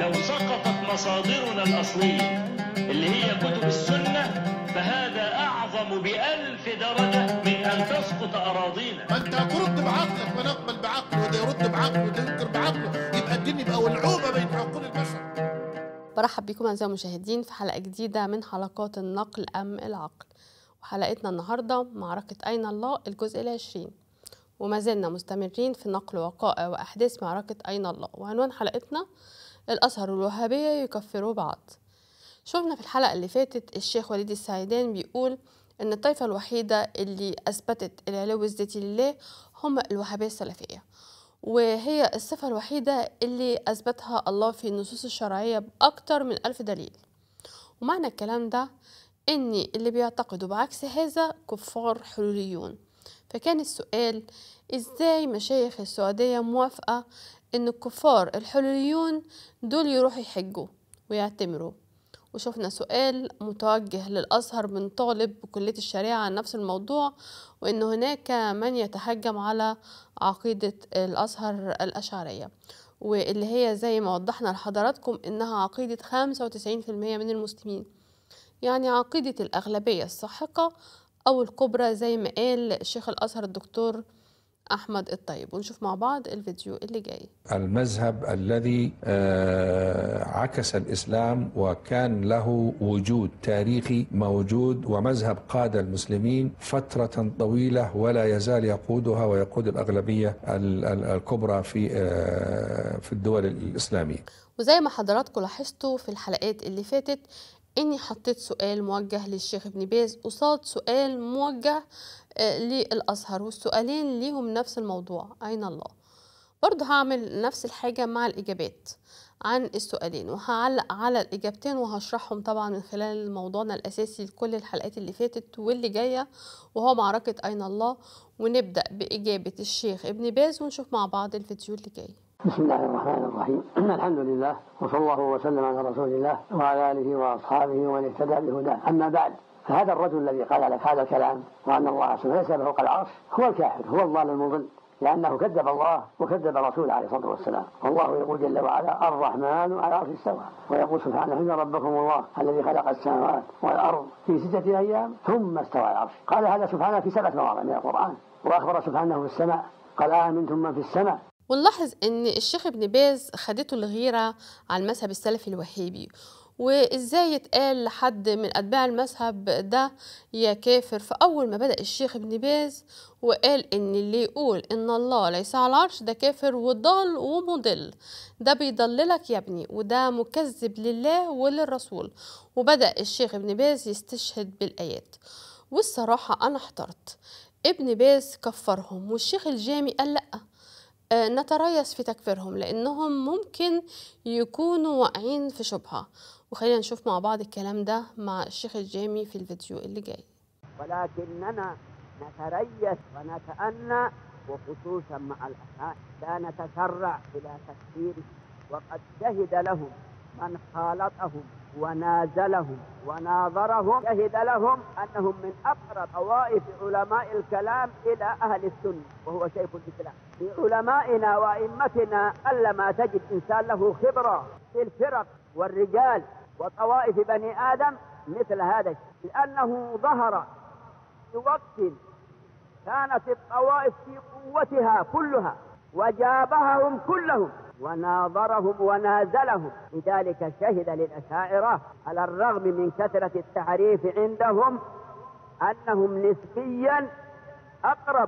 لو سقطت مصادرنا الأصلية اللي هي كتب السنة فهذا أعظم بألف درجة من أن تسقط أراضينا ما انت هترد بعقلك ما نقبل بعقله وده يرد بعقله وده ينكر بعقله يبقى الدين يبقى ولعوبه بين عقول البشر برحب بكم أعزائي المشاهدين في حلقة جديدة من حلقات النقل أم العقل وحلقتنا النهاردة معركة أين الله الجزء العشرين وما زلنا مستمرين في نقل وقائع وأحداث معركة أين الله وعنوان حلقتنا الأزهر والوهابية يكفروا بعض شفنا في الحلقة اللي فاتت الشيخ وليد السعيدان بيقول إن الطائفة الوحيدة اللي أثبتت العلو الذاتي لله هم الوهابية السلفية وهي الصفة الوحيدة اللي أثبتها الله في النصوص الشرعية بأكتر من ألف دليل ومعنى الكلام ده إن اللي بيعتقدوا بعكس هذا كفار حلوليون فكان السؤال إزاي مشايخ السعودية موافقة إن الكفار الحلوليون دول يروحوا يحجوا ويعتمروا وشفنا سؤال متوجه للأزهر من طالب بكلية الشريعة عن نفس الموضوع وإن هناك من يتهجم على عقيدة الأزهر الأشعرية واللي هي زي ما وضحنا لحضراتكم إنها عقيدة 95% من المسلمين يعني عقيدة الأغلبية الساحقة أو الكبرى زي ما قال شيخ الأزهر الدكتور أحمد الطيب ونشوف مع بعض الفيديو اللي جاي المذهب الذي آه، عكس الاسلام وكان له وجود تاريخي موجود ومذهب قاد المسلمين فتره طويله ولا يزال يقودها ويقود الاغلبيه ال- ال- الكبرى في آه، في الدول الاسلاميه. وزي ما حضراتكم لاحظتوا في الحلقات اللي فاتت اني حطيت سؤال موجه للشيخ ابن باز قصاد سؤال موجه آه، للازهر والسؤالين ليهم نفس الموضوع اين الله برضه هعمل نفس الحاجة مع الإجابات عن السؤالين وهعلق على الإجابتين وهشرحهم طبعا من خلال موضوعنا الأساسي لكل الحلقات اللي فاتت واللي جاية وهو معركة أين الله ونبدأ بإجابة الشيخ ابن باز ونشوف مع بعض الفيديو اللي جاي بسم الله الرحمن الرحيم الحمد لله وصلى الله وسلم على رسول الله وعلى اله واصحابه ومن اهتدى بهداه اما بعد فهذا الرجل الذي قال لك هذا الكلام وان الله سبحانه ليس فوق العرش هو الكافر هو الضال المضل لانه كذب الله وكذب رسوله عليه الصلاه والسلام والله يقول جل وعلا الرحمن على العرش استوى ويقول سبحانه ان ربكم الله الذي خلق السماوات والارض في سته ايام ثم استوى على العرش قال هذا سبحانه في سبعه مواضع من القران واخبر سبحانه في السماء قال امنتم من في السماء ونلاحظ ان الشيخ ابن باز خدته الغيرة على المذهب السلفي الوهابي وازاي يتقال لحد من اتباع المذهب ده يا كافر فاول ما بدا الشيخ ابن باز وقال ان اللي يقول ان الله ليس على العرش ده كافر وضال ومضل ده بيضللك يا ابني وده مكذب لله وللرسول وبدا الشيخ ابن باز يستشهد بالايات والصراحه انا احترت ابن باز كفرهم والشيخ الجامي قال لأ آه، نتريث في تكفيرهم لأنهم ممكن يكونوا واقعين في شبهة وخلينا نشوف مع بعض الكلام ده مع الشيخ الجامي في الفيديو اللي جاي ولكننا نتريث ونتأنى وخصوصا مع الأفعال لا نتسرع إلى تكفيره وقد شهد لهم من خالطهم ونازلهم وناظرهم شهد لهم أنهم من أقرب طوائف علماء الكلام إلى أهل السنة وهو شيخ الإسلام في علمائنا وأئمتنا قلما تجد إنسان له خبرة في الفرق والرجال وطوائف بني آدم مثل هذا الشيء لأنه ظهر في وقت كانت الطوائف في قوتها كلها وجابههم كلهم وناظرهم ونازلهم لذلك شهد للأشاعرة على الرغم من كثرة التعريف عندهم أنهم نسبيا أقرب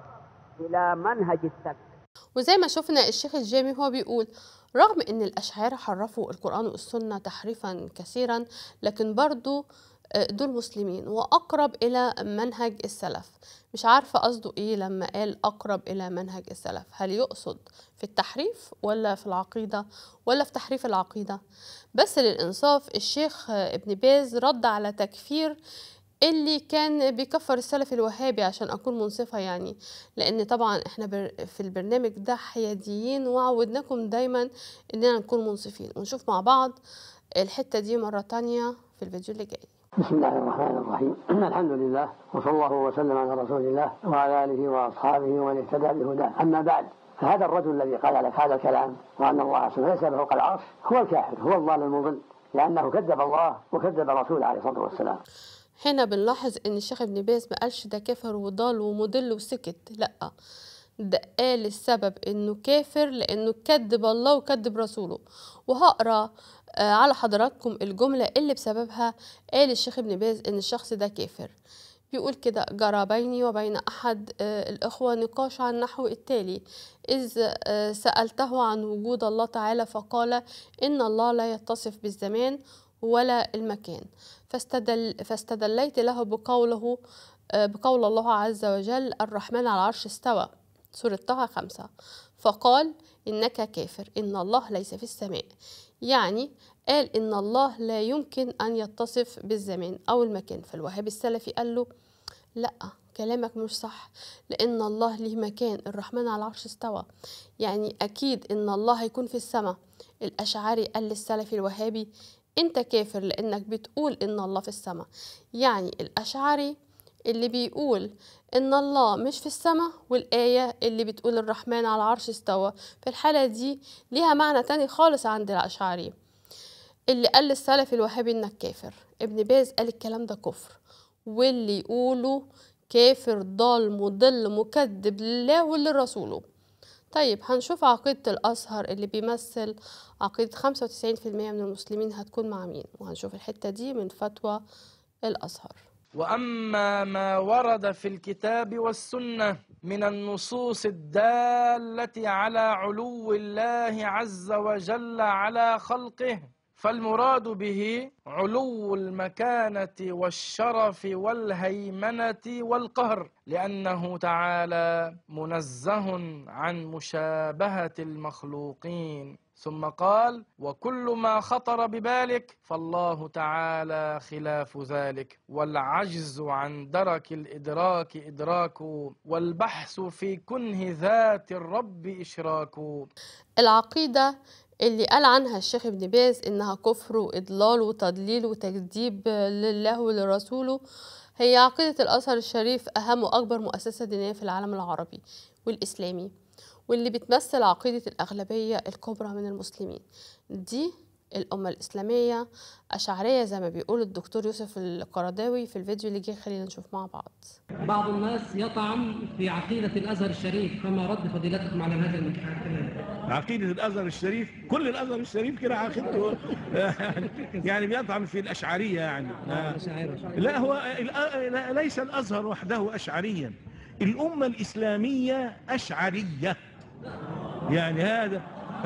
إلى منهج السلف وزي ما شفنا الشيخ الجامي هو بيقول رغم ان الاشاعره حرفوا القران والسنه تحريفا كثيرا لكن برضو آه، دول مسلمين واقرب الى منهج السلف مش عارفه قصده ايه لما قال اقرب الى منهج السلف هل يقصد في التحريف ولا في العقيده ولا في تحريف العقيده بس للانصاف الشيخ آه، ابن باز رد على تكفير اللي كان بيكفر السلف الوهابي عشان اكون منصفه يعني لان طبعا احنا بر في البرنامج ده حياديين وعودناكم دايما اننا نكون منصفين ونشوف مع بعض الحته دي مره تانية في الفيديو اللي جاي بسم الله الرحمن الرحيم الحمد لله وصلى الله وسلم على رسول الله وعلى اله واصحابه ومن اهتدى بهداه اما بعد فهذا الرجل الذي قال لك هذا الكلام وأن الله سبحانه ليس فوق العرش هو الكافر هو الضال المضل لأنه كذب الله وكذب رسوله عليه الصلاة والسلام هنا بنلاحظ ان الشيخ ابن باز ما قالش ده كافر وضال ومضل وسكت لا ده قال السبب انه كافر لانه كذب الله وكذب رسوله وهقرا آه، على حضراتكم الجملة اللي بسببها قال الشيخ ابن باز ان الشخص ده كافر بيقول كده جرى بيني وبين أحد آه، الإخوة نقاش عن نحو التالي إذ آه، سألته عن وجود الله تعالى فقال إن الله لا يتصف بالزمان ولا المكان فاستدل فاستدليت له بقوله آه، بقول الله عز وجل الرحمن على العرش استوى سورة طه خمسة فقال إنك كافر إن الله ليس في السماء يعني قال إن الله لا يمكن أن يتصف بالزمان أو المكان فالوهابي السلفي قال له لأ كلامك مش صح لأن الله ليه مكان الرحمن على العرش استوى يعني أكيد إن الله هيكون في السماء الأشعري قال للسلفي الوهابي أنت كافر لأنك بتقول إن الله في السماء يعني الأشعري اللي بيقول إن الله مش في السماء والآية اللي بتقول الرحمن على العرش استوى في الحالة دي ليها معنى تاني خالص عند الأشعري اللي قال للسلفي الوهابي إنك كافر ابن باز قال الكلام ده كفر واللي يقوله كافر ضال مضل مكذب لله ولرسوله طيب هنشوف عقيدة الأزهر اللي بيمثل عقيدة 95% من المسلمين هتكون مع مين وهنشوف الحتة دي من فتوى الأزهر واما ما ورد في الكتاب والسنه من النصوص الداله على علو الله عز وجل على خلقه فالمراد به علو المكانه والشرف والهيمنه والقهر لانه تعالى منزه عن مشابهه المخلوقين ثم قال وكل ما خطر ببالك فالله تعالى خلاف ذلك والعجز عن درك الادراك ادراك والبحث في كنه ذات الرب اشراك العقيدة اللي قال عنها الشيخ ابن باز إنها كفر وإضلال وتضليل وتكذيب لله ولرسوله هي عقيدة الأزهر الشريف أهم وأكبر مؤسسة دينية في العالم العربي والإسلامي واللي بتمثل عقيدة الأغلبية الكبرى من المسلمين دي الأمة الإسلامية أشعرية زي ما بيقول الدكتور يوسف القرداوي في الفيديو اللي جه خلينا نشوف مع بعض بعض الناس يطعن في عقيدة الأزهر الشريف فما رد فضيلتكم على هذا الكلام عقيدة الأزهر الشريف كل الأزهر الشريف كده عقيدته يعني بيطعن في الأشعرية يعني لا هو لا- ليس الأزهر وحده أشعريا الأمة الإسلامية أشعرية يعني هذا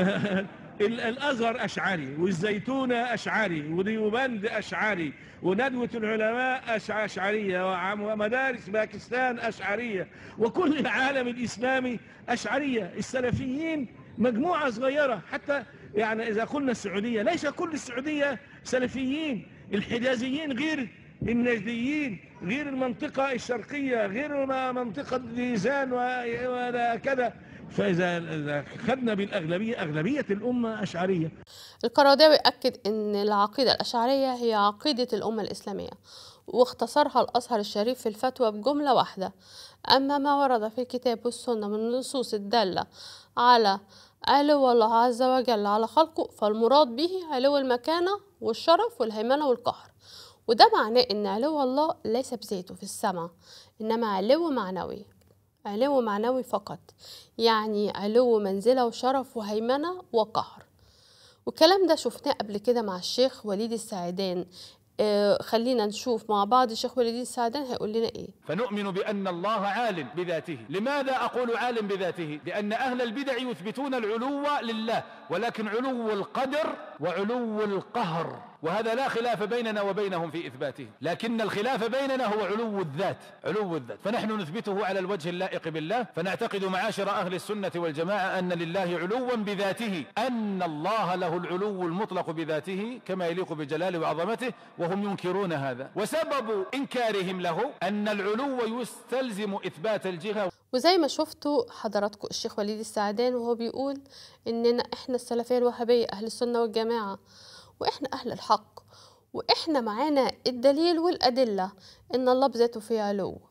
ال- الأزهر أشعري والزيتونة أشعري وديوبند أشعري وندوة العلماء أش- أشعرية وعم- ومدارس باكستان أشعرية وكل العالم الإسلامي أشعرية السلفيين مجموعة صغيرة حتى يعني إذا قلنا السعودية ليس كل السعودية سلفيين الحجازيين غير النجديين غير المنطقة الشرقية غير ما- منطقة ديزان و- وكذا فإذا إذا خدنا بالأغلبية أغلبية الأمة أشعرية القراداوي أكد أن العقيدة الأشعرية هي عقيدة الأمة الإسلامية واختصرها الأزهر الشريف في الفتوى بجملة واحدة أما ما ورد في الكتاب والسنة من النصوص الدالة على علو الله عز وجل على خلقه فالمراد به علو المكانة والشرف والهيمنة والقهر وده معناه أن علو الله ليس بذاته في السماء إنما علو معنوي علو معنوي فقط يعني علو منزلة وشرف وهيمنة وقهر والكلام ده شفناه قبل كده مع الشيخ وليد السعدان آه خلينا نشوف مع بعض الشيخ وليد السعدان هيقول لنا ايه فنؤمن بأن الله عالم بذاته لماذا أقول عالم بذاته لأن أهل البدع يثبتون العلو لله ولكن علو القدر وعلو القهر وهذا لا خلاف بيننا وبينهم في إثباته لكن الخلاف بيننا هو علو الذات علو الذات فنحن نثبته على الوجه اللائق بالله فنعتقد معاشر أهل السنة والجماعة أن لله علوا بذاته أن الله له العلو المطلق بذاته كما يليق بجلاله وعظمته وهم ينكرون هذا وسبب إنكارهم له أن العلو يستلزم إثبات الجهة وزي ما شفتوا حضراتكم الشيخ وليد السعدان وهو بيقول اننا احنا السلفيه الوهابيه اهل السنه والجماعه واحنا اهل الحق واحنا معانا الدليل والادله ان الله بذاته فيه علو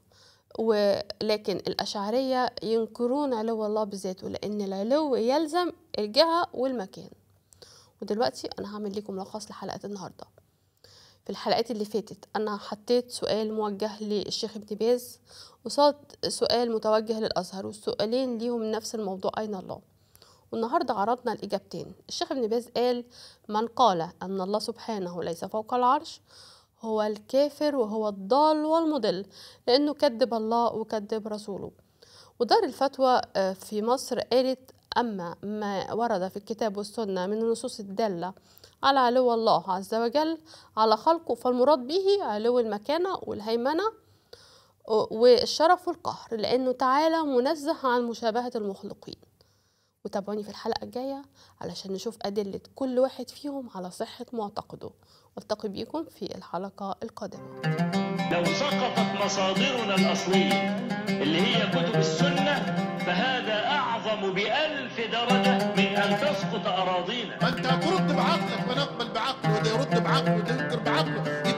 ولكن الأشعرية ينكرون علو الله بذاته لأن العلو يلزم الجهة والمكان ودلوقتي أنا هعمل لكم ملخص لحلقة النهاردة في الحلقات اللي فاتت أنا حطيت سؤال موجه للشيخ ابن باز قصاد سؤال متوجه للأزهر والسؤالين ليهم نفس الموضوع أين الله والنهاردة عرضنا الإجابتين الشيخ ابن باز قال من قال أن الله سبحانه ليس فوق العرش هو الكافر وهو الضال والمضل لأنه كذب الله وكذب رسوله ودار الفتوى آه، في مصر قالت أما ما ورد في الكتاب والسنة من النصوص الدالة على علو الله عز وجل على خلقه فالمراد به علو المكانة والهيمنة والشرف والقهر لأنه تعالى منزه عن مشابهة المخلوقين وتابعوني في الحلقة الجاية علشان نشوف أدلة كل واحد فيهم على صحة معتقده والتقي بيكم في الحلقة القادمة لو سقطت مصادرنا الأصلية اللي هي كتب السنة فهذا أعظم بألف درجة من أن تسقط أراضينا ما انت ترد بعقلك ونقبل بعقله وده يرد بعقله وده ينكر بعقله